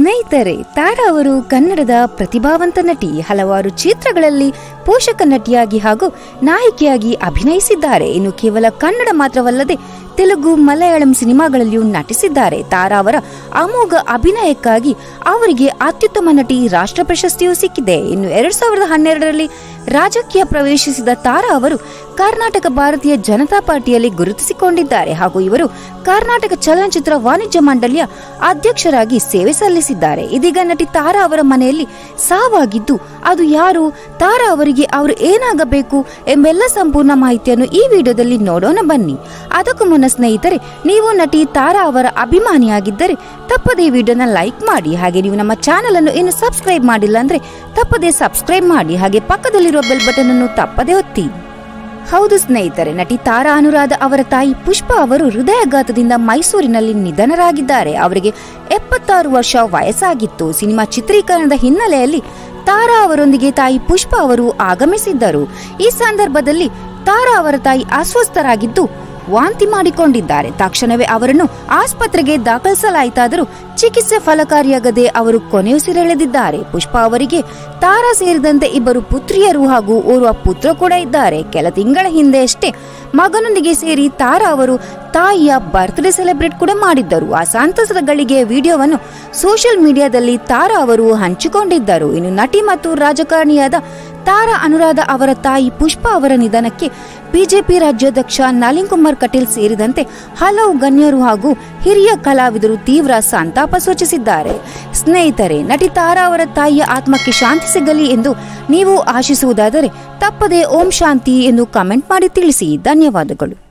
ಸ್ನೇಹಿತರೆ ತಾರಾ ಅವರು ಕನ್ನಡದ ಪ್ರತಿಭಾವಂತ ನಟಿ ಹಲವಾರು ಚಿತ್ರಗಳಲ್ಲಿ ಪೋಷಕ ನಟಿಯಾಗಿ ಹಾಗೂ ನಾಯಕಿಯಾಗಿ ಅಭಿನಯಿಸಿದ್ದಾರೆ ಇನ್ನು ಕೇವಲ ಕನ್ನಡ ಮಾತ್ರವಲ್ಲದೆ ತೆಲುಗು ಮಲಯಾಳಂ ಸಿನಿಮಾಗಳಲ್ಲಿಯೂ ನಟಿಸಿದ್ದಾರೆ ತಾರಾ ಅವರ ಅಮೋಘ ಅಭಿನಯಕ್ಕಾಗಿ ಅವರಿಗೆ ಅತ್ಯುತ್ತಮ ನಟಿ ರಾಷ್ಟ್ರ ಪ್ರಶಸ್ತಿಯೂ ಸಿಕ್ಕಿದೆ ಇನ್ನು ಎರಡ್ ಸಾವಿರದ ಹನ್ನೆರಡರಲ್ಲಿ ರಾಜಕೀಯ ಪ್ರವೇಶಿಸಿದ ತಾರಾ ಅವರು ಕರ್ನಾಟಕ ಭಾರತೀಯ ಜನತಾ ಪಾರ್ಟಿಯಲ್ಲಿ ಗುರುತಿಸಿಕೊಂಡಿದ್ದಾರೆ ಹಾಗೂ ಇವರು ಕರ್ನಾಟಕ ಚಲನಚಿತ್ರ ವಾಣಿಜ್ಯ ಮಂಡಳಿಯ ಅಧ್ಯಕ್ಷರಾಗಿ ಸೇವೆ ಸಲ್ಲಿಸಿದ್ದಾರೆ ಇದೀಗ ನಟಿ ತಾರಾ ಅವರ ಮನೆಯಲ್ಲಿ ಸಾವಾಗಿದ್ದು ಅದು ಯಾರು ತಾರಾ ಅವರಿಗೆ ಅವರು ಏನಾಗಬೇಕು ಎಂಬೆಲ್ಲ ಸಂಪೂರ್ಣ ಮಾಹಿತಿಯನ್ನು ಈ ವಿಡಿಯೋದಲ್ಲಿ ನೋಡೋಣ ಬನ್ನಿ ಅದಕ್ಕೂ ಮುನ್ನ ಸ್ನೇಹಿತರೆ ನೀವು ನಟಿ ತಾರಾ ಅವರ ಅಭಿಮಾನಿಯಾಗಿದ್ದರೆ ತಪ್ಪದೇ ಈ ವಿಡಿಯೋನ ಲೈಕ್ ಮಾಡಿ ಹಾಗೆ ನೀವು ನಮ್ಮ ಚಾನೆಲ್ ಅನ್ನು ಇನ್ನು ಸಬ್ಸ್ಕ್ರೈಬ್ ಮಾಡಿಲ್ಲ ಅಂದ್ರೆ ತಪ್ಪದೇ ಸಬ್ಸ್ಕ್ರೈಬ್ ಮಾಡಿ ಹಾಗೆ ಪಕ್ಕದಲ್ಲಿರುವ ಬೆಲ್ ಬಟನ್ ಅನ್ನು ತಪ್ಪದೇ ಒತ್ತಿ ಹೌದು ಸ್ನೇಹಿತರೆ ನಟಿ ತಾರಾ ಅನುರಾಧ ಅವರ ತಾಯಿ ಪುಷ್ಪ ಅವರು ಹೃದಯಾಘಾತದಿಂದ ಮೈಸೂರಿನಲ್ಲಿ ನಿಧನರಾಗಿದ್ದಾರೆ ಅವರಿಗೆ ಎಪ್ಪತ್ತಾರು ವರ್ಷ ವಯಸ್ಸಾಗಿತ್ತು ಸಿನಿಮಾ ಚಿತ್ರೀಕರಣದ ಹಿನ್ನೆಲೆಯಲ್ಲಿ ತಾರಾ ಅವರೊಂದಿಗೆ ತಾಯಿ ಪುಷ್ಪ ಅವರು ಆಗಮಿಸಿದ್ದರು ಈ ಸಂದರ್ಭದಲ್ಲಿ ತಾರಾ ಅವರ ತಾಯಿ ಅಸ್ವಸ್ಥರಾಗಿದ್ದು ವಾಂತಿ ಮಾಡಿಕೊಂಡಿದ್ದಾರೆ ತಕ್ಷಣವೇ ಅವರನ್ನು ಆಸ್ಪತ್ರೆಗೆ ದಾಖಲಿಸಲಾಯಿತಾದರೂ ಚಿಕಿತ್ಸೆ ಫಲಕಾರಿಯಾಗದೆ ಅವರು ಕೊನೆಯುಸಿರೆಳೆದಿದ್ದಾರೆ ಪುಷ್ಪ ಅವರಿಗೆ ತಾರಾ ಸೇರಿದಂತೆ ಇಬ್ಬರು ಪುತ್ರಿಯರು ಹಾಗೂ ಓರ್ವ ಪುತ್ರ ಕೂಡ ಇದ್ದಾರೆ ಕೆಲ ತಿಂಗಳ ಹಿಂದೆ ಅಷ್ಟೇ ಮಗನೊಂದಿಗೆ ಸೇರಿ ತಾರಾ ಅವರು ತಾಯಿಯ ಬರ್ತ್ಡೇ ಸೆಲೆಬ್ರೇಟ್ ಕೂಡ ಮಾಡಿದ್ದರು ಆ ಸಂತಸದ ಗಳಿಗೆ ವಿಡಿಯೋವನ್ನು ಸೋಷಿಯಲ್ ಮೀಡಿಯಾದಲ್ಲಿ ತಾರಾ ಅವರು ಹಂಚಿಕೊಂಡಿದ್ದರು ಇನ್ನು ನಟಿ ಮತ್ತು ರಾಜಕಾರಣಿಯಾದ ತಾರಾ ಅನುರಾಧ ಅವರ ತಾಯಿ ಪುಷ್ಪ ಅವರ ನಿಧನಕ್ಕೆ ಬಿಜೆಪಿ ರಾಜ್ಯಾಧ್ಯಕ್ಷ ನಳಿನ್ ಕುಮಾರ್ ಕಟೀಲ್ ಸೇರಿದಂತೆ ಹಲವು ಗಣ್ಯರು ಹಾಗೂ ಹಿರಿಯ ಕಲಾವಿದರು ತೀವ್ರ ಸಂತಾಪ ಸೂಚಿಸಿದ್ದಾರೆ ಸ್ನೇಹಿತರೆ ನಟಿ ತಾರಾ ಅವರ ತಾಯಿಯ ಆತ್ಮಕ್ಕೆ ಶಾಂತಿ ಸಿಗಲಿ ಎಂದು ನೀವು ಆಶಿಸುವುದಾದರೆ ತಪ್ಪದೆ ಓಂ ಶಾಂತಿ ಎಂದು ಕಮೆಂಟ್ ಮಾಡಿ ತಿಳಿಸಿ ಧನ್ಯವಾದಗಳು